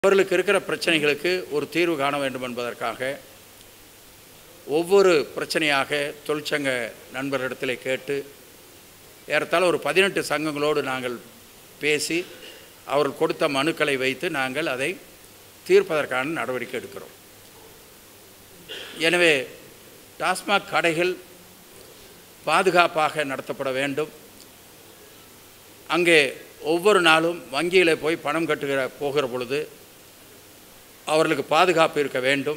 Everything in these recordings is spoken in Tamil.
அவர்களுக்கு இருக்கிற பிரச்சனைகளுக்கு ஒரு தீர்வு காண வேண்டும் என்பதற்காக ஒவ்வொரு பிரச்சனையாக தொழிற்சங்க நண்பர்களிடத்திலே கேட்டு ஏறத்தாழ ஒரு பதினெட்டு சங்கங்களோடு நாங்கள் பேசி அவர்கள் கொடுத்த மனுக்களை வைத்து நாங்கள் அதை தீர்ப்பதற்கான நடவடிக்கை எடுக்கிறோம் எனவே டாஸ்மாக் கடைகள் பாதுகாப்பாக நடத்தப்பட வேண்டும் அங்கே ஒவ்வொரு நாளும் வங்கியில் போய் பணம் கட்டுகிற போகிற பொழுது அவர்களுக்கு பாதுகாப்பு இருக்க வேண்டும்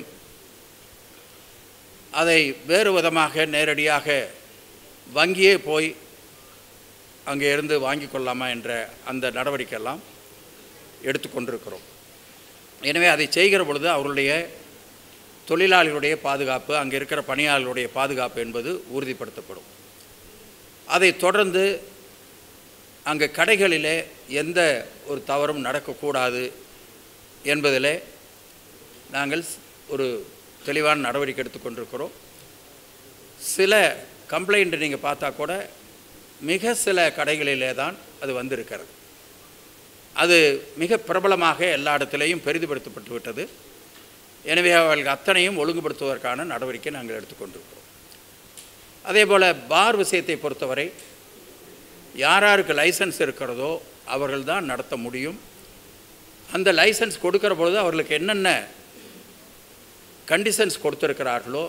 அதை வேறு விதமாக நேரடியாக வங்கியே போய் அங்கே இருந்து வாங்கி கொள்ளலாமா என்ற அந்த நடவடிக்கையெல்லாம் எடுத்துக்கொண்டிருக்கிறோம் எனவே அதை செய்கிற பொழுது அவர்களுடைய தொழிலாளிகளுடைய பாதுகாப்பு அங்கே இருக்கிற பணியாளர்களுடைய பாதுகாப்பு என்பது உறுதிப்படுத்தப்படும் அதை தொடர்ந்து அங்கே கடைகளிலே எந்த ஒரு தவறும் நடக்கக்கூடாது என்பதிலே நாங்கள் ஒரு தெளிவான நடவடிக்கை எடுத்துக்கொண்டிருக்கிறோம் சில கம்ப்ளைண்ட் நீங்கள் பார்த்தா கூட மிக சில கடைகளிலே தான் அது வந்திருக்கிறது அது மிக பிரபலமாக எல்லா இடத்திலேயும் பெரிதுபடுத்தப்பட்டு விட்டது எனவே அவர்கள் அத்தனையும் ஒழுங்குபடுத்துவதற்கான நடவடிக்கை நாங்கள் எடுத்துக்கொண்டிருக்கிறோம் அதே போல் பார் விஷயத்தை பொறுத்தவரை யார் யாருக்கு லைசன்ஸ் இருக்கிறதோ அவர்கள் தான் நடத்த முடியும் அந்த லைசன்ஸ் கொடுக்கிற பொழுது அவர்களுக்கு என்னென்ன கண்டிஷன்ஸ் கொடுத்திருக்கிறார்களோ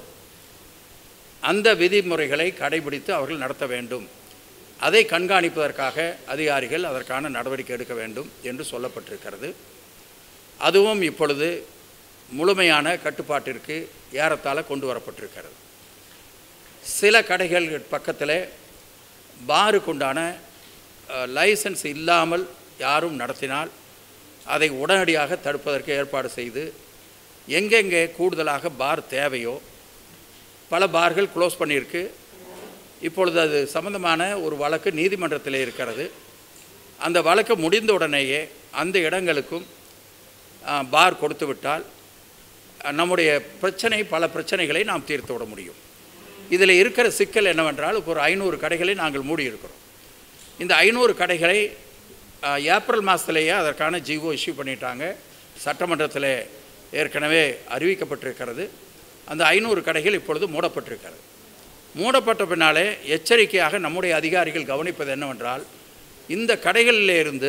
அந்த விதிமுறைகளை கடைபிடித்து அவர்கள் நடத்த வேண்டும் அதை கண்காணிப்பதற்காக அதிகாரிகள் அதற்கான நடவடிக்கை எடுக்க வேண்டும் என்று சொல்லப்பட்டிருக்கிறது அதுவும் இப்பொழுது முழுமையான கட்டுப்பாட்டிற்கு ஏறத்தாழ கொண்டு வரப்பட்டிருக்கிறது சில கடைகள் பக்கத்தில் பாருக்குண்டான அஹ், லைசன்ஸ் இல்லாமல் யாரும் நடத்தினால் அதை உடனடியாக தடுப்பதற்கு ஏற்பாடு செய்து எங்கெங்கே கூடுதலாக பார் தேவையோ பல பார்கள் க்ளோஸ் பண்ணியிருக்கு இப்பொழுது அது சம்பந்தமான ஒரு வழக்கு நீதிமன்றத்தில் இருக்கிறது அந்த வழக்கு முடிந்த உடனேயே அந்த இடங்களுக்கும் அஹ், பார் கொடுத்து விட்டால் அஹ், நம்முடைய பிரச்சனை பல பிரச்சனைகளை நாம் தீர்த்து விட முடியும் இதில் இருக்கிற சிக்கல் என்னவென்றால் இப்போ ஒரு ஐநூறு கடைகளை நாங்கள் மூடியிருக்கிறோம் இந்த ஐநூறு கடைகளை அஹ், ஏப்ரல் மாதத்திலேயே அதற்கான ஜிஓ இஷ்யூ பண்ணிட்டாங்க சட்டமன்றத்தில் ஏற்கனவே அறிவிக்கப்பட்டிருக்கிறது அந்த ஐநூறு கடைகள் இப்பொழுது மூடப்பட்டிருக்கிறது மூடப்பட்ட பின்னாலே எச்சரிக்கையாக நம்முடைய அதிகாரிகள் கவனிப்பது என்னவென்றால் இந்த கடைகளிலே இருந்து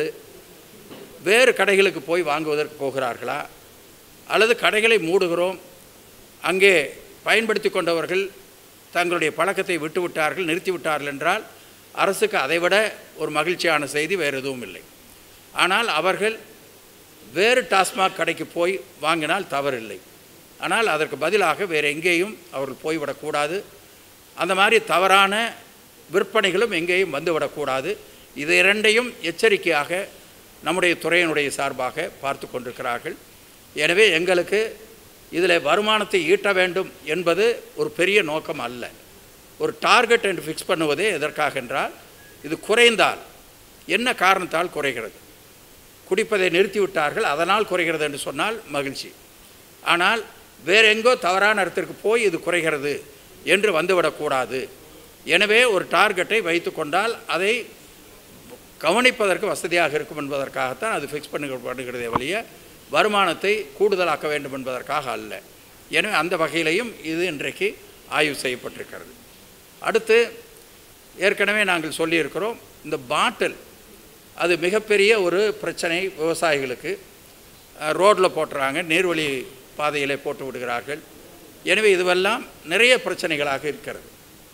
வேறு கடைகளுக்கு போய் வாங்குவதற்கு போகிறார்களா அல்லது கடைகளை மூடுகிறோம் அங்கே பயன்படுத்தி கொண்டவர்கள் தங்களுடைய பழக்கத்தை விட்டு விட்டார்கள் நிறுத்தி விட்டார்கள் என்றால் அரசுக்கு அதைவிட ஒரு மகிழ்ச்சியான செய்தி வேறு எதுவும் இல்லை ஆனால் அவர்கள் வேறு டாஸ்மாக் கடைக்கு போய் வாங்கினால் தவறில்லை ஆனால் அதற்கு பதிலாக வேறு எங்கேயும் அவர்கள் போய்விடக்கூடாது அந்த மாதிரி தவறான விற்பனைகளும் எங்கேயும் வந்துவிடக்கூடாது இது இரண்டையும் எச்சரிக்கையாக நம்முடைய துறையினுடைய சார்பாக பார்த்து கொண்டிருக்கிறார்கள் எனவே எங்களுக்கு இதில் வருமானத்தை ஈட்ட வேண்டும் என்பது ஒரு பெரிய நோக்கம் அல்ல ஒரு டார்கெட் என்று ஃபிக்ஸ் பண்ணுவதே எதற்காக என்றால் இது குறைந்தால் என்ன காரணத்தால் குறைகிறது குடிப்பதை நிறுத்திவிட்டார்கள் அதனால் குறைகிறது என்று சொன்னால் மகிழ்ச்சி ஆனால் வேற எங்கோ தவறான இடத்திற்கு போய் இது குறைகிறது என்று வந்துவிடக்கூடாது எனவே ஒரு டார்கெட்டை வைத்து கொண்டால் அதை கவனிப்பதற்கு வசதியாக இருக்கும் என்பதற்காகத்தான் அது ஃபிக்ஸ் பண்ணப்படுகிறதே வழிய வருமானத்தை கூடுதலாக்க வேண்டும் என்பதற்காக அல்ல எனவே அந்த வகையிலையும் இது இன்றைக்கு ஆய்வு செய்யப்பட்டிருக்கிறது அடுத்து ஏற்கனவே நாங்கள் சொல்லியிருக்கிறோம் இந்த பாட்டில் அது மிகப்பெரிய ஒரு பிரச்சனை விவசாயிகளுக்கு ரோட்டில் போட்டுறாங்க நீர்வழி பாதையிலே போட்டு விடுகிறார்கள் எனவே இதுவெல்லாம் நிறைய பிரச்சனைகளாக இருக்கிறது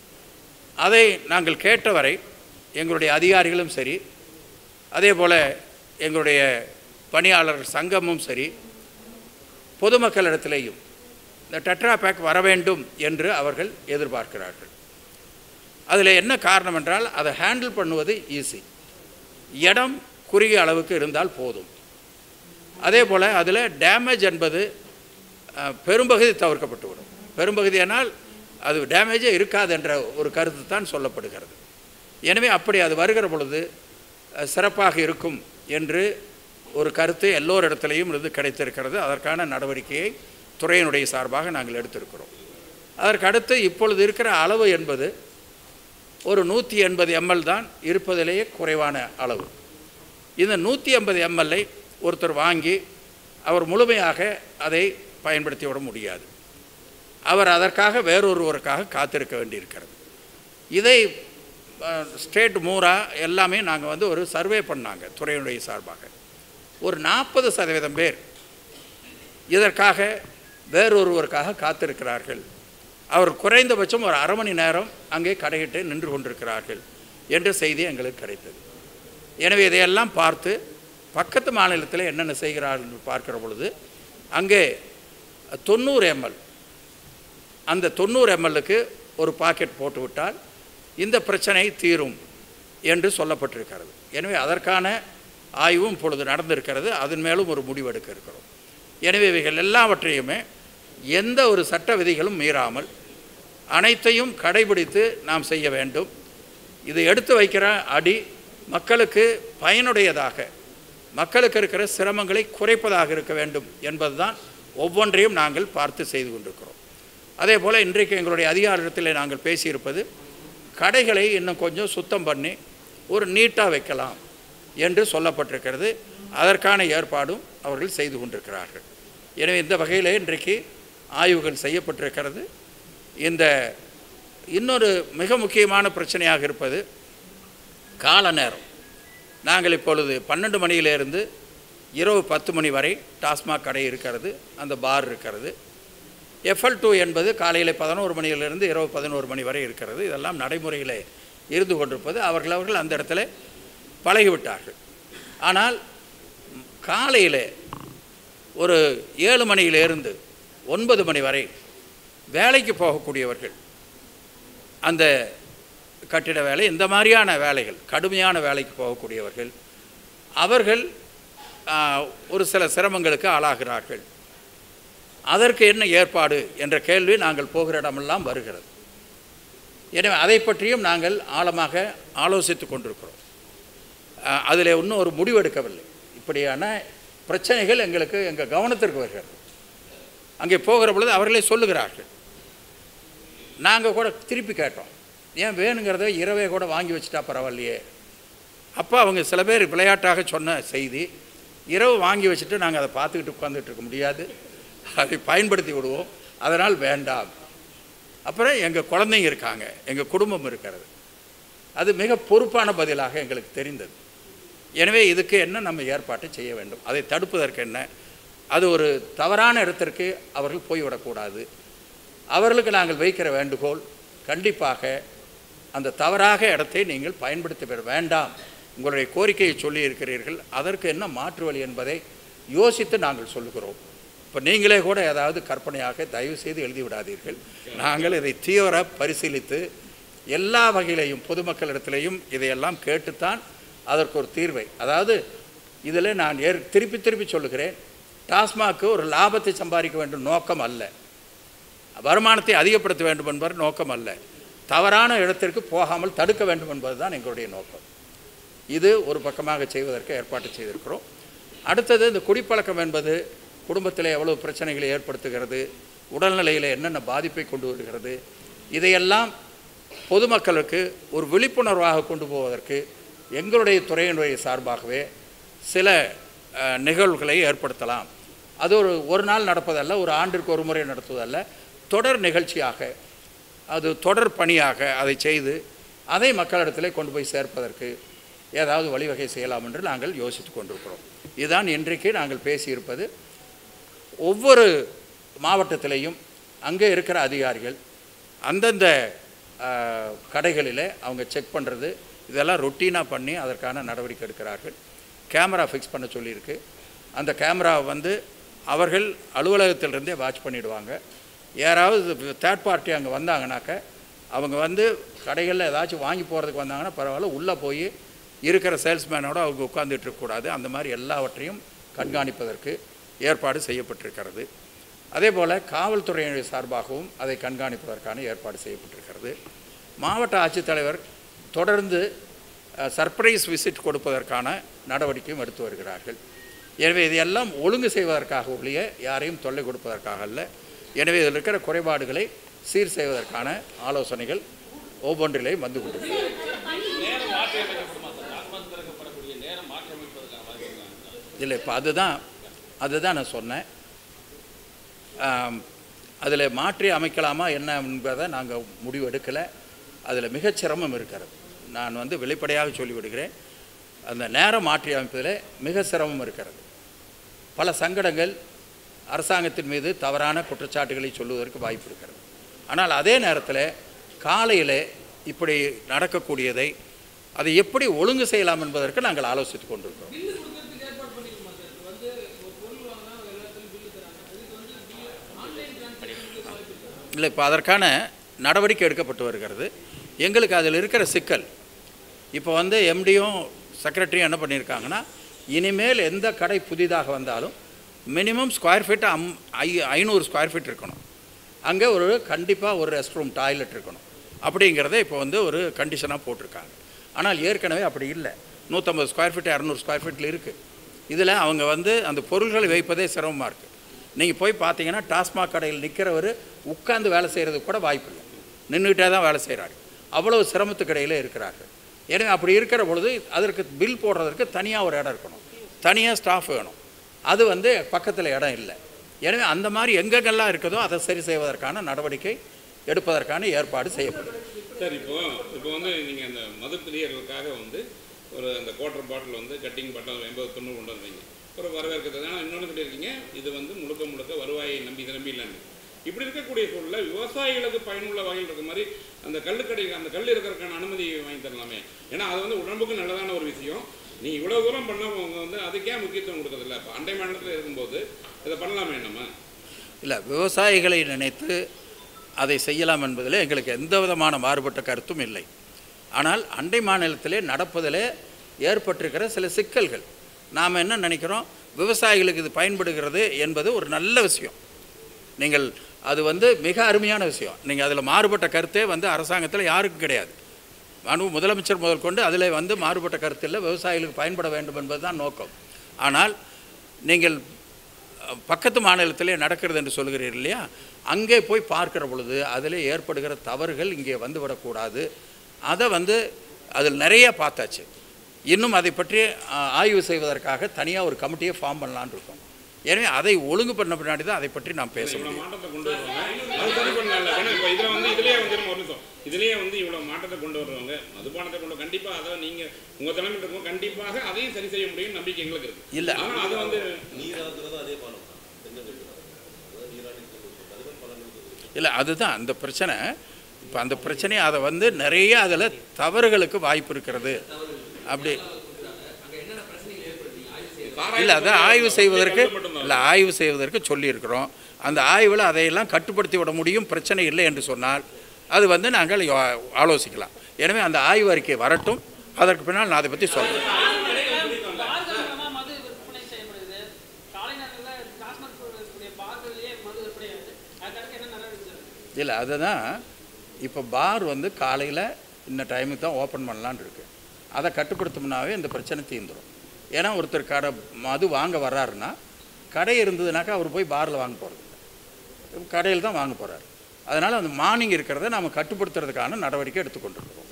அதை நாங்கள் கேட்டவரை எங்களுடைய அதிகாரிகளும் சரி அதே போல் எங்களுடைய பணியாளர் சங்கமும் சரி பொதுமக்களிடத்திலேயும் இந்த டெட்ரா பேக் வர வேண்டும் என்று அவர்கள் எதிர்பார்க்கிறார்கள் அதில் என்ன காரணம் என்றால் அதை ஹேண்டில் பண்ணுவது ஈஸி இடம் குறுகிய அளவுக்கு இருந்தால் போதும் அதே போல் அதில் டேமேஜ் என்பது அஹ், பெரும்பகுதி தவிர்க்கப்பட்டுவிடும் பெரும்பகுதியானால் அது டேமேஜே இருக்காது என்ற ஒரு கருத்து தான் சொல்லப்படுகிறது எனவே அப்படி அது வருகிற பொழுது அஹ், சிறப்பாக இருக்கும் என்று ஒரு கருத்து எல்லோரிடத்திலையும் இருந்து கிடைத்திருக்கிறது அதற்கான நடவடிக்கையை துறையினுடைய சார்பாக நாங்கள் எடுத்திருக்கிறோம் அதற்கு அடுத்து இப்பொழுது இருக்கிற அளவு என்பது ஒரு நூற்றி எண்பது எம்எல் தான் இருப்பதிலேயே குறைவான அளவு இந்த நூற்றி ஐம்பது எம்எல்ஐ ஒருத்தர் வாங்கி அவர் முழுமையாக அதை பயன்படுத்தி விட முடியாது அவர் அதற்காக வேறொருவருக்காக காத்திருக்க வேண்டியிருக்கிறது இதை ஸ்டேட் மூரா எல்லாமே நாங்கள் வந்து ஒரு சர்வே பண்ணாங்க துறையினுடைய சார்பாக ஒரு நாற்பது சதவீதம் பேர் இதற்காக வேறொருவருக்காக காத்திருக்கிறார்கள் அவர் குறைந்தபட்சம் ஒரு அரை மணி நேரம் அங்கே கடையிட்டு நின்று கொண்டிருக்கிறார்கள் என்ற செய்தி எங்களுக்கு கிடைத்தது எனவே இதையெல்லாம் பார்த்து பக்கத்து மாநிலத்தில் என்னென்ன செய்கிறார்கள் என்று பார்க்கிற பொழுது அங்கே தொண்ணூறு எம்எல் அந்த தொண்ணூறு எம்எல்லுக்கு ஒரு பாக்கெட் போட்டு விட்டால் இந்த பிரச்சனை தீரும் என்று சொல்லப்பட்டிருக்கிறது எனவே அதற்கான ஆய்வும் இப்பொழுது நடந்திருக்கிறது அதன் மேலும் ஒரு முடிவெடுக்க இருக்கிறோம் எனவே இவைகள் எல்லாவற்றையுமே எந்த ஒரு சட்ட விதிகளும் மீறாமல் அனைத்தையும் கடைபிடித்து நாம் செய்ய வேண்டும் இது எடுத்து வைக்கிற அடி மக்களுக்கு பயனுடையதாக மக்களுக்கு இருக்கிற சிரமங்களை குறைப்பதாக இருக்க வேண்டும் என்பதுதான் ஒவ்வொன்றையும் நாங்கள் பார்த்து செய்து கொண்டிருக்கிறோம் அதே போல் இன்றைக்கு எங்களுடைய அதிகாரத்தில் நாங்கள் பேசியிருப்பது கடைகளை இன்னும் கொஞ்சம் சுத்தம் பண்ணி ஒரு நீட்டாக வைக்கலாம் என்று சொல்லப்பட்டிருக்கிறது அதற்கான ஏற்பாடும் அவர்கள் செய்து கொண்டிருக்கிறார்கள் எனவே இந்த வகையில் இன்றைக்கு ஆய்வுகள் செய்யப்பட்டிருக்கிறது இந்த இன்னொரு மிக முக்கியமான பிரச்சனையாக இருப்பது கால நேரம் நாங்கள் இப்பொழுது பன்னெண்டு மணியிலிருந்து இரவு பத்து மணி வரை டாஸ்மாக் கடை இருக்கிறது அந்த பார் இருக்கிறது எஃப்எல் டூ என்பது காலையில் பதினோரு மணியிலிருந்து இரவு பதினோரு மணி வரை இருக்கிறது இதெல்லாம் நடைமுறையில் இருந்து கொண்டிருப்பது அவர்கள் அவர்கள் அந்த இடத்துல பழகிவிட்டார்கள் ஆனால் காலையில் ஒரு ஏழு மணியிலிருந்து ஒன்பது மணி வரை வேலைக்கு போகக்கூடியவர்கள் அந்த கட்டிட வேலை இந்த மாதிரியான வேலைகள் கடுமையான வேலைக்கு போகக்கூடியவர்கள் அவர்கள் ஆ, ஒரு சில சிரமங்களுக்கு ஆளாகிறார்கள் அதற்கு என்ன ஏற்பாடு என்ற கேள்வி நாங்கள் போகிற இடமெல்லாம் வருகிறது எனவே அதை பற்றியும் நாங்கள் ஆழமாக ஆலோசித்து கொண்டிருக்கிறோம் அதில் இன்னும் ஒரு முடிவெடுக்கவில்லை இப்படியான பிரச்சனைகள் எங்களுக்கு எங்கள் கவனத்திற்கு வருகிறது அங்கே போகிற பொழுது அவர்களே சொல்லுகிறார்கள் நாங்கள் கூட திருப்பி கேட்டோம் ஏன் வேணுங்கிறத இரவே கூட வாங்கி வச்சுட்டா பரவாயில்லையே அப்போ அவங்க சில பேர் விளையாட்டாக சொன்ன செய்தி இரவு வாங்கி வச்சுட்டு நாங்கள் அதை பார்த்துக்கிட்டு உட்காந்துட்டு இருக்க முடியாது அதை பயன்படுத்தி விடுவோம் அதனால் வேண்டாம் அப்புறம் எங்கள் குழந்தைங்க இருக்காங்க எங்கள் குடும்பம் இருக்கிறது அது மிக பொறுப்பான பதிலாக எங்களுக்கு தெரிந்தது எனவே இதுக்கு என்ன நம்ம ஏற்பாட்டை செய்ய வேண்டும் அதை தடுப்பதற்கு என்ன அது ஒரு தவறான இடத்திற்கு அவர்கள் போய்விடக்கூடாது அவர்களுக்கு நாங்கள் வைக்கிற வேண்டுகோள் கண்டிப்பாக அந்த தவறாக இடத்தை நீங்கள் பயன்படுத்தி பெற வேண்டாம் உங்களுடைய கோரிக்கையை சொல்லி இருக்கிறீர்கள் அதற்கு என்ன மாற்று வழி என்பதை யோசித்து நாங்கள் சொல்லுகிறோம் இப்போ நீங்களே கூட ஏதாவது கற்பனையாக தயவு செய்து எழுதி விடாதீர்கள் நாங்கள் இதை தீவிர பரிசீலித்து எல்லா வகையிலையும் பொதுமக்களிடத்திலையும் இதையெல்லாம் கேட்டுத்தான் அதற்கு ஒரு தீர்வை அதாவது இதில் நான் ஏற் திருப்பி திருப்பி சொல்லுகிறேன் டாஸ்மாக்கு ஒரு லாபத்தை சம்பாதிக்க வேண்டும் நோக்கம் அல்ல வருமானத்தை அதிகப்படுத்த வேண்டும் என்பது நோக்கம் அல்ல தவறான இடத்திற்கு போகாமல் தடுக்க வேண்டும் என்பதுதான் எங்களுடைய நோக்கம் இது ஒரு பக்கமாக செய்வதற்கு ஏற்பாடு செய்திருக்கிறோம் அடுத்தது இந்த குடிப்பழக்கம் என்பது குடும்பத்தில் எவ்வளவு பிரச்சனைகளை ஏற்படுத்துகிறது உடல்நிலையில் என்னென்ன பாதிப்பை கொண்டு வருகிறது இதையெல்லாம் பொதுமக்களுக்கு ஒரு விழிப்புணர்வாக கொண்டு போவதற்கு எங்களுடைய துறையினுடைய சார்பாகவே சில அஹ், நிகழ்வுகளை ஏற்படுத்தலாம் அது ஒரு ஒரு நாள் நடப்பதல்ல ஒரு ஆண்டிற்கு ஒரு முறை நடத்துவதல்ல தொடர் நிகழ்ச்சியாக அது தொடர் பணியாக அதை செய்து அதை மக்களிடத்திலே கொண்டு போய் சேர்ப்பதற்கு ஏதாவது வழிவகை செய்யலாம் என்று நாங்கள் யோசித்து கொண்டிருக்கிறோம் இதுதான் இன்றைக்கு நாங்கள் பேசியிருப்பது ஒவ்வொரு மாவட்டத்திலையும் அங்கே இருக்கிற அதிகாரிகள் அந்தந்த ஆஹ், கடைகளில் அவங்க செக் பண்ணுறது இதெல்லாம் ரொட்டீனாக பண்ணி அதற்கான நடவடிக்கை எடுக்கிறார்கள் கேமரா ஃபிக்ஸ் பண்ண சொல்லியிருக்கு அந்த கேமராவை வந்து அவர்கள் அலுவலகத்திலிருந்தே வாட்ச் பண்ணிடுவாங்க யாராவது தேர்ட் பார்ட்டி அங்கே வந்தாங்கனாக்க அவங்க வந்து கடைகளில் ஏதாச்சும் வாங்கி போகிறதுக்கு வந்தாங்கன்னா பரவாயில்ல உள்ளே போய் இருக்கிற சேல்ஸ்மேனோட அவங்க உட்கார்ந்துட்டு இருக்கக்கூடாது அந்த மாதிரி எல்லாவற்றையும் கண்காணிப்பதற்கு ஏற்பாடு செய்யப்பட்டிருக்கிறது அதே போல் காவல்துறையினுடைய சார்பாகவும் அதை கண்காணிப்பதற்கான ஏற்பாடு செய்யப்பட்டிருக்கிறது மாவட்ட ஆட்சித்தலைவர் தொடர்ந்து சர்ப்ரைஸ் விசிட் கொடுப்பதற்கான நடவடிக்கையும் எடுத்து வருகிறார்கள் எனவே இதையெல்லாம் ஒழுங்கு செய்வதற்காக ஒழிய யாரையும் தொல்லை கொடுப்பதற்காக அல்ல எனவே இதில் இருக்கிற குறைபாடுகளை சீர் செய்வதற்கான ஆலோசனைகள் ஒவ்வொன்றிலேயும் வந்து கொண்டிருக்கிறது இல்லை இப்போ அதுதான் அதுதான் நான் சொன்னேன் அதில் மாற்றி அமைக்கலாமா என்ன என்பதை நாங்கள் முடிவு எடுக்கலை அதில் மிகச் சிரமம் இருக்கிறது நான் வந்து வெளிப்படையாக சொல்லிவிடுகிறேன் அந்த நேரம் மாற்றி அமைப்பதில் மிக சிரமம் இருக்கிறது பல சங்கடங்கள் அரசாங்கத்தின் மீது தவறான குற்றச்சாட்டுகளை சொல்லுவதற்கு வாய்ப்பு இருக்கிறது ஆனால் அதே நேரத்தில் காலையில் இப்படி நடக்கக்கூடியதை அதை எப்படி ஒழுங்கு செய்யலாம் என்பதற்கு நாங்கள் ஆலோசித்துக் கொண்டிருக்கிறோம் இல்லை இப்போ அதற்கான நடவடிக்கை எடுக்கப்பட்டு வருகிறது எங்களுக்கு அதில் இருக்கிற சிக்கல் இப்போ வந்து எம்டியும் செக்ரட்டரியும் என்ன பண்ணியிருக்காங்கன்னா இனிமேல் எந்த கடை புதிதாக வந்தாலும் மினிமம் ஸ்கொயர் ஃபீட் அம் ஐ ஐநூறு ஸ்கொயர் ஃபீட் இருக்கணும் அங்கே ஒரு கண்டிப்பாக ஒரு ரெஸ்ட் ரூம் டாய்லெட் இருக்கணும் அப்படிங்கிறத இப்போ வந்து ஒரு கண்டிஷனாக போட்டிருக்காங்க ஆனால் ஏற்கனவே அப்படி இல்லை நூற்றம்பது ஸ்கொயர் ஃபீட் இரநூறு ஸ்கொயர் ஃபீட்டில் இருக்குது இதில் அவங்க வந்து அந்த பொருள்களை வைப்பதே சிரமமாக இருக்குது நீங்கள் போய் பார்த்தீங்கன்னா டாஸ்மாக் கடையில் நிற்கிறவர் உட்கார்ந்து வேலை செய்கிறதுக்கு கூட வாய்ப்பு இல்லை நின்றுக்கிட்டே தான் வேலை செய்கிறாரு அவ்வளவு சிரமத்துக்கு இடையில இருக்கிறார்கள் எனவே அப்படி இருக்கிற பொழுது அதற்கு பில் போடுறதற்கு தனியாக ஒரு இடம் இருக்கணும் தனியாக ஸ்டாஃப் வேணும் அது வந்து பக்கத்தில் இடம் இல்லை எனவே அந்த மாதிரி எங்கெங்கெல்லாம் இருக்குதோ அதை சரி செய்வதற்கான நடவடிக்கை எடுப்பதற்கான ஏற்பாடு செய்யப்படும் சார் இப்போ இப்போ வந்து நீங்கள் அந்த மது பிரியர்களுக்காக வந்து ஒரு அந்த குவார்டர் பாட்டில் வந்து கட்டிங் பாட்டில் எண்பது தொண்ணூறு கொண்டு வந்தீங்க ஒரு வரவேற்கிறது ஆனால் இன்னொன்று சொல்லியிருக்கீங்க இது வந்து முழுக்க முழுக்க வருவாயை நம்பி இதை நம்பி இல்லைன்னு இப்படி இருக்கக்கூடிய சூழலில் விவசாயிகளுக்கு பயனுள்ள வகையில் இருக்க மாதிரி அந்த கல்லுக்கடை அந்த கல் இருக்கிறதுக்கான அனுமதி வாங்கி தரலாமே ஏன்னா அது வந்து உடம்புக்கு நல்லதான ஒரு விஷயம் நீ இவ்வளோ தூரம் பண்ணவங்க வந்து அதுக்கே முக்கியத்துவம் கொடுக்கறதில்ல இப்போ அண்டை மாநிலத்தில் இருக்கும்போது இதை பண்ணலாமே நம்ம இல்லை விவசாயிகளை நினைத்து அதை செய்யலாம் என்பதில் எங்களுக்கு எந்த விதமான மாறுபட்ட கருத்தும் இல்லை ஆனால் அண்டை மாநிலத்திலே நடப்பதிலே ஏற்பட்டிருக்கிற சில சிக்கல்கள் நாம் என்ன நினைக்கிறோம் விவசாயிகளுக்கு இது பயன்படுகிறது என்பது ஒரு நல்ல விஷயம் நீங்கள் அது வந்து மிக அருமையான விஷயம் நீங்கள் அதில் மாறுபட்ட கருத்தே வந்து அரசாங்கத்தில் யாருக்கும் கிடையாது அனு முதலமைச்சர் முதல் கொண்டு அதில் வந்து மாறுபட்ட கருத்தில் விவசாயிகளுக்கு பயன்பட வேண்டும் என்பதுதான் நோக்கம் ஆனால் நீங்கள் அஹ், பக்கத்து மாநிலத்திலே நடக்கிறது என்று சொல்கிறீர்கள் இல்லையா அங்கே போய் பார்க்கிற பொழுது அதில் ஏற்படுகிற தவறுகள் இங்கே வந்து விடக்கூடாது அதை வந்து அதில் நிறைய பார்த்தாச்சு இன்னும் அதை பற்றி அஹ், ஆய்வு செய்வதற்காக தனியாக ஒரு கமிட்டியை ஃபார்ம் பண்ணலான்னு இருக்கோம் எனவே அதை ஒழுங்கு பண்ண பின்னாடி தான் அதை பற்றி நாம் பேச இவ்வளோ முடியும் மாற்றத்தை கொண்டு வருவாங்க அது சரி பண்ணல ஏன்னா இப்போ இதில் வந்து இதுலேயே வந்து நம்ம ஒரு நிமிஷம் இதுலேயே வந்து இவ்வளோ மாற்றத்தை கொண்டு வருவாங்க மதுபானத்தை கொண்டு கண்டிப்பாக அதை நீங்கள் உங்கள் தலைமையில் இருக்கும் கண்டிப்பாக அதையும் சரி செய்ய முடியும் நம்பிக்கை எங்களுக்கு இருக்கு இல்லை ஆனால் அது வந்து நீராக்குறதும் அதே பானம் தான் தென்னங்கட்டு தான் அதாவது நீராணிக்கு அது மாதிரி பலன்களுக்கு இல்லை அதுதான் அந்த பிரச்சனை இப்போ அந்த பிரச்சனையை அதை வந்து நிறைய அதில் தவறுகளுக்கு வாய்ப்பு இருக்கிறது அப்படி இல்லை அதை ஆய்வு செய்வதற்கு இல்லை ஆய்வு செய்வதற்கு சொல்லியிருக்கிறோம் அந்த ஆய்வில் அதையெல்லாம் கட்டுப்படுத்தி விட முடியும் பிரச்சனை இல்லை என்று சொன்னால் அது வந்து நாங்கள் யோ- ஆலோசிக்கலாம் எனவே அந்த ஆய்வு அறிக்கை வரட்டும் அதற்கு பின்னால் நான் அதை பற்றி சொல்கிறேன் பாரதூரமா மது விற்பனை செய்யப்படுது காலை நேரங்களில் டாஸ்மாக் இருக்கக்கூடிய பார்கள்லயே மது விற்பனை ஆகுது அதுக்காக என்ன நடவடிக்கை சார் இல்லை அதுதான் இப்போ பார் வந்து காலையில் இந்த டைமுக்கு தான் ஓப்பன் பண்ணலான்னு இருக்கு அதை கட்டுப்படுத்தோம்னாவே இந்த பிரச்சனை தீர்ந்துடும் ஏன்னா ஒருத்தர் கடை மது வாங்க வர்றாருன்னா கடை இருந்ததுனாக்கா அவர் போய் பாரில் வாங்க போகிறது கடையில் தான் வாங்க போகிறாரு அதனால் அந்த மார்னிங் இருக்கிறத நாம் கட்டுப்படுத்துறதுக்கான நடவடிக்கை எடுத்துக்கொண்டிருக்கிறோம்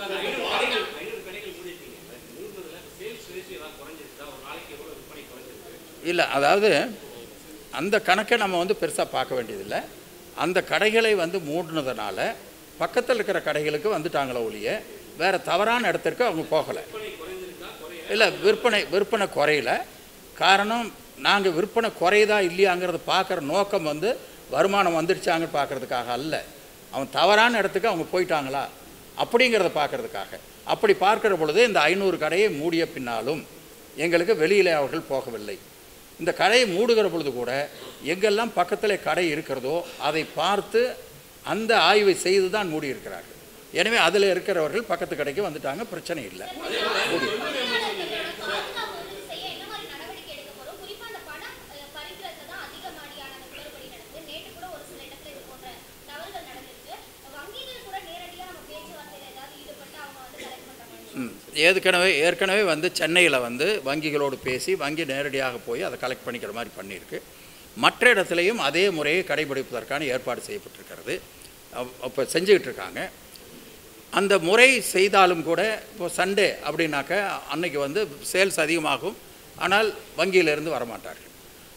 இல்லை அதாவது அந்த கணக்கை நம்ம வந்து பெருசாக பார்க்க வேண்டியதில்லை அந்த கடைகளை வந்து மூடினதுனால பக்கத்தில் இருக்கிற கடைகளுக்கு வந்துட்டாங்களோ ஒழிய வேறு தவறான இடத்திற்கு அவங்க போகலை இல்லை விற்பனை விற்பனை குறையல காரணம் நாங்கள் விற்பனை குறையுதா இல்லையாங்கிறத பார்க்குற நோக்கம் வந்து வருமானம் வந்துடுச்சாங்க பார்க்கறதுக்காக அல்ல அவன் தவறான இடத்துக்கு அவங்க போயிட்டாங்களா அப்படிங்கிறத பார்க்கறதுக்காக அப்படி பார்க்கிற பொழுது இந்த ஐநூறு கடையை மூடிய பின்னாலும் எங்களுக்கு வெளியில் அவர்கள் போகவில்லை இந்த கடையை மூடுகிற பொழுது கூட எங்கெல்லாம் பக்கத்தில் கடை இருக்கிறதோ அதை பார்த்து அந்த ஆய்வை செய்து தான் மூடியிருக்கிறார்கள் எனவே அதில் இருக்கிறவர்கள் பக்கத்து கடைக்கு வந்துட்டாங்க பிரச்சனை இல்லை மூடி செய்ய என்ன மாதிரி நடவடிக்கை எடுக்க போறோம் குறிப்பா அந்த பணம் அஹ், பறிக்கிறதுல தான் அதிகமாடியான அந்த குளறுபடி நடக்குது நேற்று கூட ஒரு சில இடத்துல இது போன்ற தவறுகள் நடந்திருக்கு வங்கிகள் கூட நேரடியா நம்ம பேச்சுவார்த்தையில ஏதாவது ஈடுபட்டு அவங்க வந்து கலெக்ட் பண்றாங்க ம். ஏற்கனவே ஏற்கனவே வந்து சென்னையில் வந்து வங்கிகளோடு பேசி வங்கி நேரடியாக போய் அதை கலெக்ட் பண்ணிக்கிற மாதிரி பண்ணியிருக்கு மற்ற இடத்துலையும் அதே முறையை கடைபிடிப்பதற்கான ஏற்பாடு செய்யப்பட்டிருக்கிறது அப்போ செஞ்சுக்கிட்டு இருக்காங்க அந்த முறை செய்தாலும் கூட இப்போ சண்டே அப்படின்னாக்க அன்னைக்கு வந்து சேல்ஸ் அதிகமாகும் ஆனால் வங்கியிலிருந்து வரமாட்டார்கள்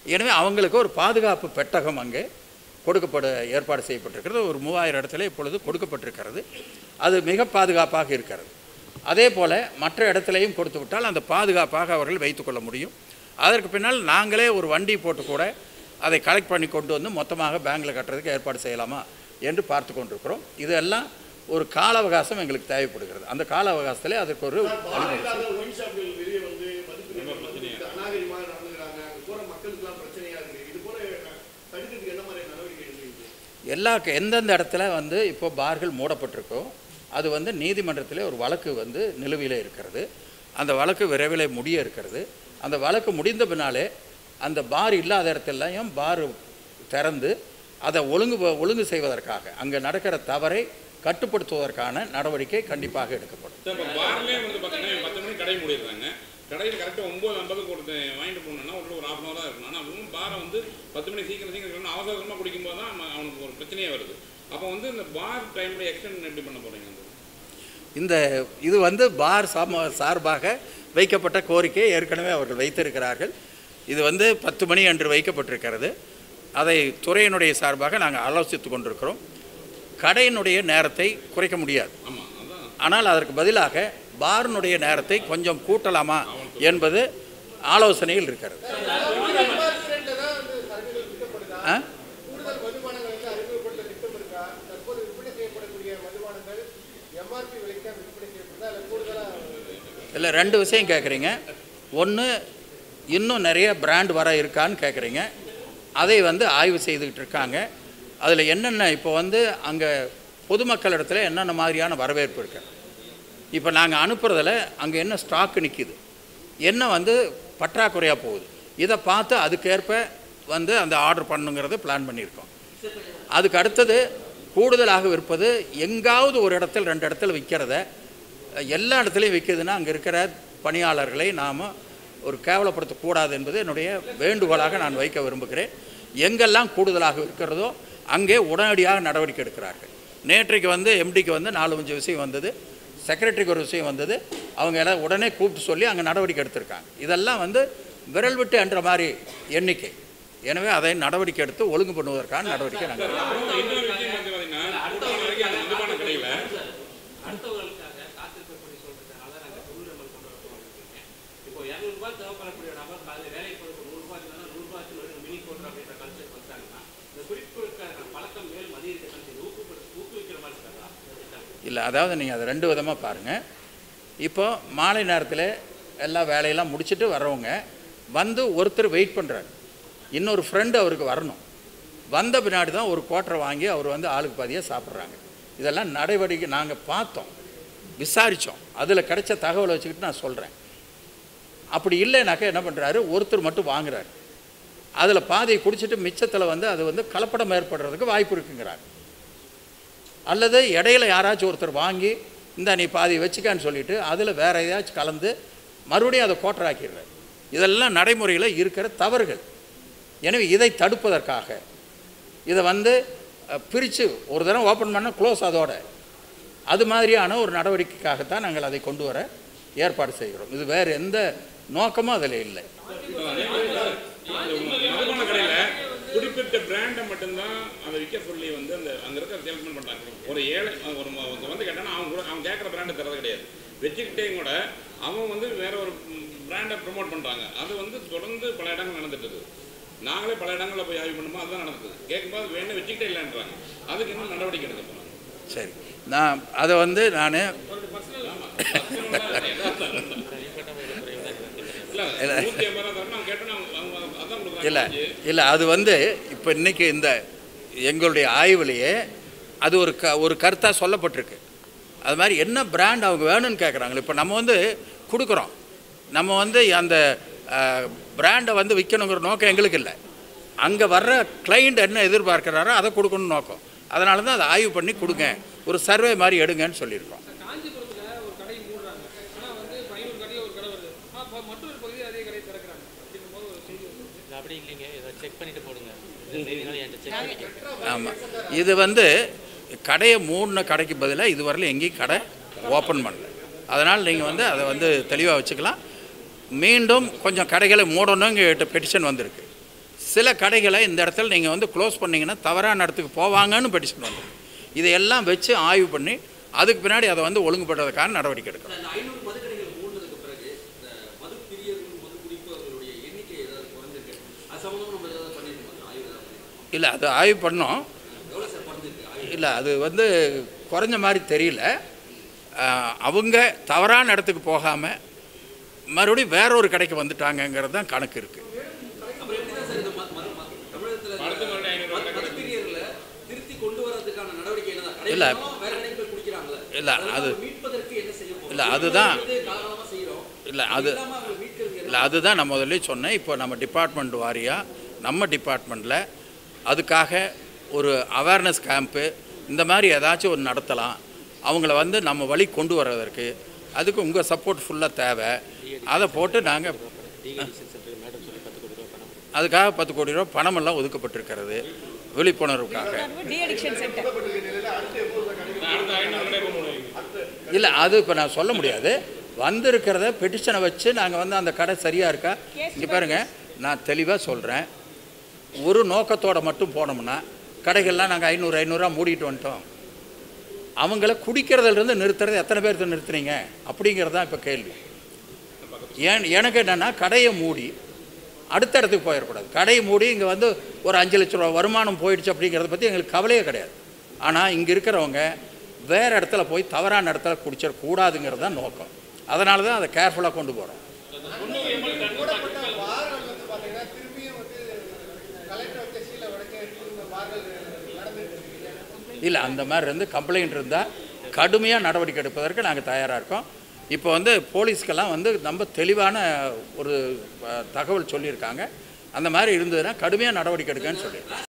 எனவே அவங்களுக்கு ஒரு பாதுகாப்பு பெட்டகம் அங்கே கொடுக்கப்பட ஏற்பாடு செய்யப்பட்டிருக்கிறது ஒரு மூவாயிரம் இடத்துல இப்பொழுது கொடுக்கப்பட்டிருக்கிறது அது மிக பாதுகாப்பாக இருக்கிறது அதே போல் மற்ற இடத்துலையும் கொடுத்து விட்டால் அந்த பாதுகாப்பாக அவர்கள் வைத்துக்கொள்ள முடியும் அதற்கு பின்னால் நாங்களே ஒரு வண்டி போட்டு கூட அதை கலெக்ட் பண்ணி கொண்டு வந்து மொத்தமாக பேங்க்கில் கட்டுறதுக்கு ஏற்பாடு செய்யலாமா என்று பார்த்து கொண்டிருக்கிறோம் இதெல்லாம் ஒரு கால அவகாசம் எங்களுக்கு தேவைப்படுகிறது அந்த கால அவகாசத்திலே அதற்கு ஒரு வழிமுறை இல்லாத ஒயின் ஷாப்கள் வெளியே வந்து மதிப்பு மதிப்பு அநாகரிகமாக நடந்துக்கிறாங்க அங்க போற மக்களுக்குலாம் பிரச்சனையா இருக்கு இது போல தடுக்கிறதுக்கு என்ன மாதிரி நடவடிக்கை எடுக்கிறீங்க எல்லா எந்தெந்த இடத்துல வந்து இப்போ பார்கள் மூடப்பட்டிருக்கோ அது வந்து நீதிமன்றத்திலே ஒரு வழக்கு வந்து நிலுவையில் இருக்கிறது அந்த வழக்கு விரைவில் முடிய இருக்கிறது அந்த வழக்கு முடிந்த பின்னாலே அந்த பார் இல்லாத இடத்துலையும் பார் திறந்து அதை ஒழுங்கு ஒழுங்கு செய்வதற்காக அங்கே நடக்கிற தவறை கட்டுப்படுத்துவதற்கான நடவடிக்கை கண்டிப்பாக எடுக்கப்படும் சார் இப்போ பார்லேயே வந்து பார்த்தீங்கன்னா பத்து மணிக்கு கடை மூடிடுறாங்க கடையில் கரெக்டாக ஒம்பது ஐம்பதுக்கு கொடுத்து வாங்கிட்டு போகணுன்னா ஒரு ஒரு ஹாஃப் அன் தான் இருக்கணும் ஆனால் அவனும் பாரை வந்து பத்து மணி சீக்கிரம் சீக்கிரம் இருக்கணும் அவசர அவசரமாக குடிக்கும்போது தான் அவன் அவனுக்கு ஒரு பிரச்சனையே வருது அப்போ வந்து இந்த பார் டைமுடைய எக்ஸ்டெண்ட் எப்படி பண்ண போகிறீங்க வந்து இந்த இது வந்து பார் சாம சார்பாக வைக்கப்பட்ட கோரிக்கையை ஏற்கனவே அவர்கள் வைத்திருக்கிறார்கள் இது வந்து பத்து மணி அன்று வைக்கப்பட்டிருக்கிறது அதை துறையினுடைய சார்பாக நாங்கள் ஆலோசித்து கொண்டிருக்கிறோம் கடையினுடைய நேரத்தை குறைக்க முடியாது ஆமாம் அதான் ஆனால் அதற்கு பதிலாக பாரினுடைய நேரத்தை கொஞ்சம் கூட்டலாமா என்பது ஆலோசனையில் இருக்கிறது ஆ கூடுதல் மதுபானங்கள் வந்து அறிமுகப்படுத்த திட்டம் இருக்கா தற்போது விற்பனை செய்யப்படக்கூடிய மதுபானங்கள் எம்ஆர்பி விலைக்கு விற்பனை செய்யப்படுதா இல்லை கூடுதலாக இல்லை ரெண்டு விஷயம் கேட்குறீங்க ஒன்று இன்னும் நிறைய பிராண்ட் வர இருக்கான்னு கேட்குறீங்க அதை வந்து ஆய்வு செய்துக்கிட்டு இருக்காங்க அதில் என்னென்ன இப்போ வந்து அங்கே பொதுமக்கள் இடத்துல என்னென்ன மாதிரியான வரவேற்பு இருக்கு இப்போ நாங்கள் அனுப்புறதில் அங்கே என்ன ஸ்டாக்கு நிற்கிது என்ன வந்து பற்றாக்குறையாக போகுது இதை பார்த்து அதுக்கேற்ப வந்து அந்த ஆர்டர் பண்ணுங்கிறத பிளான் பண்ணியிருக்கோம் அதுக்கு அடுத்தது கூடுதலாக விற்பது எங்காவது ஒரு இடத்துல ரெண்டு இடத்துல விற்கிறத எல்லா இடத்துலையும் விற்கிதுன்னா அங்கே இருக்கிற பணியாளர்களை நாம் ஒரு கேவலப்படுத்தக்கூடாது என்பது என்னுடைய வேண்டுகோளாக நான் வைக்க விரும்புகிறேன் எங்கெல்லாம் கூடுதலாக இருக்கிறதோ அங்கே உடனடியாக நடவடிக்கை எடுக்கிறார்கள் நேற்றைக்கு வந்து எம்டிக்கு வந்து நாலு அஞ்சு விஷயம் வந்தது செக்ரட்டரிக்கு ஒரு விஷயம் வந்தது அவங்க எல்லாம் உடனே கூப்பிட்டு சொல்லி அங்கே நடவடிக்கை எடுத்திருக்காங்க இதெல்லாம் வந்து விரல் விட்டு என்ற மாதிரி எண்ணிக்கை எனவே அதை நடவடிக்கை எடுத்து ஒழுங்கு பண்ணுவதற்கான நடவடிக்கை நாங்கள் எடுக்கிறோம். அப்புறம் இன்னொரு விஷயம் வந்து பார்த்தீங்கன்னா கூட்டம் வரைக்கும் அந்த மதுபான கடையில் அடுத்தவர்களுக்காக காத்திருப்பு பண்ணி சொல்றதுனால நாங்க தொழில் கொண்டு வரப்போம் இப்போ இரநூறுபா தேவைப்படக்கூடிய நபர் காலையில் வேலைக்கு போய் ஒரு நூறுரூபா இருந்தாலும் நூறுரூபா மினி கோட்டர் அப்படின்ற கன்செப்ட் வந்தாங்கன்னா இந்த குறிப்பிட்ட பழக்கம் மேலும் அதிகரிக்க இது ஊக்குவிக்க ஊக்குவிக்கிற மாதிரி இருக்காங்களா இந்த திட்டம் இல்லை அதாவது நீங்கள் அதை ரெண்டு விதமாக பாருங்கள் இப்போ மாலை நேரத்தில் எல்லா வேலையெல்லாம் முடிச்சுட்டு வர்றவங்க வந்து ஒருத்தர் வெயிட் பண்ணுறாரு இன்னொரு ஃப்ரெண்டு அவருக்கு வரணும் வந்த பின்னாடி தான் ஒரு குவார்ட்டர் வாங்கி அவர் வந்து ஆளுக்கு பாதியாக சாப்பிட்றாங்க இதெல்லாம் நடவடிக்கை நாங்கள் பார்த்தோம் விசாரித்தோம் அதில் கிடைச்ச தகவலை வச்சுக்கிட்டு நான் சொல்கிறேன் அப்படி இல்லைனாக்கா என்ன பண்ணுறாரு ஒருத்தர் மட்டும் வாங்குறாரு அதில் பாதியை குடிச்சிட்டு மிச்சத்தில் வந்து அது வந்து கலப்படம் ஏற்படுறதுக்கு வாய்ப்பு இருக்குங்கிறாங்க அல்லது இடையில யாராச்சும் ஒருத்தர் வாங்கி இந்த நீ பாதி வச்சுக்கான்னு சொல்லிட்டு அதில் வேற ஏதாச்சும் கலந்து மறுபடியும் அதை கோட்டராக்கிடுறாரு இதெல்லாம் நடைமுறையில் இருக்கிற தவறுகள் எனவே இதை தடுப்பதற்காக இதை வந்து பிரித்து ஒரு தடவை ஓப்பன் பண்ணால் க்ளோஸ் அதோட அது மாதிரியான ஒரு நடவடிக்கைக்காகத்தான் நாங்கள் அதை கொண்டு வர ஏற்பாடு செய்கிறோம் இது வேறு எந்த நோக்கமும் அதில் இல்லை மதுபான கடையில் குறிப்பிட்ட பிராண்டை மட்டும்தான் அதை விற்க சொல்லி வந்து அந்த அங்கே இருக்கிற சேல்ஸ்மேன் பண்ணுறாங்க ஒரு ஏழை ஒரு ம- ஒருத்தன் வந்து கேட்டானா அவன் கூட அவன் கேட்குற பிராண்டை தரது கிடையாது வச்சுக்கிட்டே கூட அவன் வந்து வேற ஒரு பிராண்டை ப்ரொமோட் பண்ணுறாங்க அது வந்து தொடர்ந்து பல இடங்கள் நடந்துட்டு இருக்குது நாங்களே பல இடங்களில் போய் ஆய்வு பண்ணுமோ அதுதான் நடக்குது கேட்கும்போது வேணும் வச்சுக்கிட்டே இல்லைன்றாங்க அதுக்கு இன்னும் நடவடிக்கை எடுக்க போகிறாங்க சரி நான் அதை வந்து நான் இல்லை நூற்றி ஐம்பது ரூபா தரணும் அவன் கேட்டோன்னா அவங்க அவங்க அதான் இல்லை கொடுக்குறாங்க இல்லை அது வந்து இப்போ இன்னைக்கு இந்த எங்களுடைய ஆய்வுலேயே அது ஒரு க ஒரு கருத்தாக சொல்லப்பட்டிருக்கு அது மாதிரி என்ன பிராண்ட் அவங்க வேணும்னு கேட்குறாங்களே இப்போ நம்ம வந்து கொடுக்குறோம் நம்ம வந்து அந்த பிராண்டை வந்து விற்கணுங்கிற நோக்கம் எங்களுக்கு இல்லை அங்கே வர்ற கிளைண்ட் என்ன எதிர்பார்க்குறாரோ அதை கொடுக்கணும்னு நோக்கம் அதனால தான் அதை ஆய்வு பண்ணி கொடுங்க ஒரு சர்வே மாதிரி எடுங்கன்னு சொல்லியிருக்கோம் காஞ்சிபுரத்துல ஒரு கடை மூடுறாங்க ஆனா வந்து ஐநூறு கடையில் ஒரு கடை வருது ஆனா இப்போ மற்றொரு பகுதியில் அதே கடை திறக்கிறாங்க அப்படிங்கும் போது ஒரு செய்தி வருது இது அப்படி இல்லைங்க இதை செக் பண்ணிட்டு போடுங்க இது செய்தினால என்கிட்ட செக் பண்ணிக்க ஆமாம் இது வந்து கடையை மூடின கடைக்கு பதிலாக இதுவரையிலும் எங்கேயும் கடை ஓப்பன் பண்ணல அதனால் நீங்கள் வந்து அதை வந்து தெளிவாக வச்சுக்கலாம் மீண்டும் கொஞ்சம் கடைகளை மூடணுங்கிட்ட பெட்டிஷன் வந்திருக்கு சில கடைகளை இந்த இடத்துல நீங்கள் வந்து க்ளோஸ் பண்ணீங்கன்னா தவறான இடத்துக்கு போவாங்கன்னு பெட்டிஷன் வந்தோம் இதையெல்லாம் வச்சு ஆய்வு பண்ணி அதுக்கு பின்னாடி அதை வந்து ஒழுங்குபடுறதுக்கான நடவடிக்கை எடுக்கணும் அந்த ஐநூறு மதுக்கடைகள் மூடினதுக்கு பிறகு இந்த மது பிரியர்கள் மது குடிப்பவர்களுடைய எண்ணிக்கை ஏதாவது குறைஞ்சிருக்கு அது சம்மந்தமாக நம்ம ஏதாவது பண்ணிருக்கோம் ஆய்வு ஏதாவது பண்ணிருக்கோம் இல்லை அது ஆய்வு பண்ணோம் எவ்வளோ சார் குறைஞ்சிருக்கு ஆய்வு இல்லை அது வந்து குறைஞ்ச மாதிரி தெரியல ஆஹ், அவங்க தவறான இடத்துக்கு போகாமல் மறுபடியும் வேற ஒரு கடைக்கு வந்துட்டாங்கங்கிறது தான் கணக்கு இருக்குது அப்புறம் எப்படி தான் சார் இந்த ம- ம- ம- தமிழகத்துல இந்த அடுத்த மறுபடியும் ஐநூறு மது- மது பிரியர்களை திருத்தி கொண்டு வரதுக்கான நடவடிக்கை என்னதான் இல்ல. கடைகளும் வேற கடைக்கு போய் குடிக்கிறாங்களே இல்ல, அதெல்லாம் அது- அவங்க மீட்பதற்கு என்ன செய்ய போறோம் இல்ல, அதுதான். இது காலகாலமா செய்றோம் இல்லை அது இல்லாம அவங்க மீட்கிறது என்ன இல்லை அதுதான் நான் முதல்ல சொன்னேன் இப்போ நம்ம டிபார்ட்மெண்ட் வாரியாக நம்ம டிபார்ட்மெண்ட்டில் அதுக்காக ஒரு அவேர்னஸ் கேம்ப்பு இந்த மாதிரி ஏதாச்சும் ஒரு நடத்தலாம் அவங்கள வந்து நம்ம வழி கொண்டு வர்றதற்கு அதுக்கு உங்கள் சப்போர்ட் ஃபுல்லாக தேவை அதை போட்டு நாங்கள் டிஎடிஷன் சென்டர் மேடம் சொல்லி பத்து கோடி ரூபா பணம் அதுக்காக பத்து கோடி ரூபா பணமெல்லாம் ஒதுக்கப்பட்டிருக்கிறது விழிப்புணர்வுக்காக டி அடிக்ஷன் சென்டர் அடுத்த ஐநூறு கடை கொண்டு வருவீங்க இல்லை அது இப்போ நான் சொல்ல முடியாது வந்திருக்கிறத பெட்டிஷனை வச்சு நாங்கள் வந்து அந்த கடை சரியாக இருக்கா இங்கே பாருங்க நான் தெளிவாக சொல்கிறேன் ஒரு நோக்கத்தோட மட்டும் போனோம்னா கடைகள்லாம் நாங்கள் ஐநூறு ஐநூறுரூவா மூடிட்டு வந்துட்டோம் அவங்கள குடிக்கிறதுலேருந்து நிறுத்துறது எத்தனை பேர்த்த நிறுத்துறீங்க அப்படிங்கிறது தான் இப்போ கேள்வி ஏன் எனக்கு என்னென்னா கடையை மூடி அடுத்த இடத்துக்கு போயிடக்கூடாது கடையை மூடி இங்கே வந்து ஒரு அஞ்சு லட்ச ரூபா வருமானம் போயிடுச்சு அப்படிங்கிறத பற்றி எங்களுக்கு கவலையே கிடையாது ஆனால் இங்கே இருக்கிறவங்க வேறு இடத்துல போய் தவறான இடத்துல குடிச்சிடக்கூடாதுங்கிறது தான் நோக்கம் அதனால தான் அதை கேர்ஃபுல்லாக கொண்டு போகிறோம் இல்லை அந்த மாதிரி இருந்து கம்ப்ளைண்ட் இருந்தால் கடுமையாக நடவடிக்கை எடுப்பதற்கு நாங்கள் தயாராக இருக்கோம் இப்போ வந்து போலீஸ்க்கெல்லாம் வந்து ரொம்ப தெளிவான ஒரு அஹ், தகவல் சொல்லியிருக்காங்க அந்த மாதிரி இருந்ததுன்னா கடுமையாக நடவடிக்கை எடுக்கன்னு சொல்லியிருக்காங்க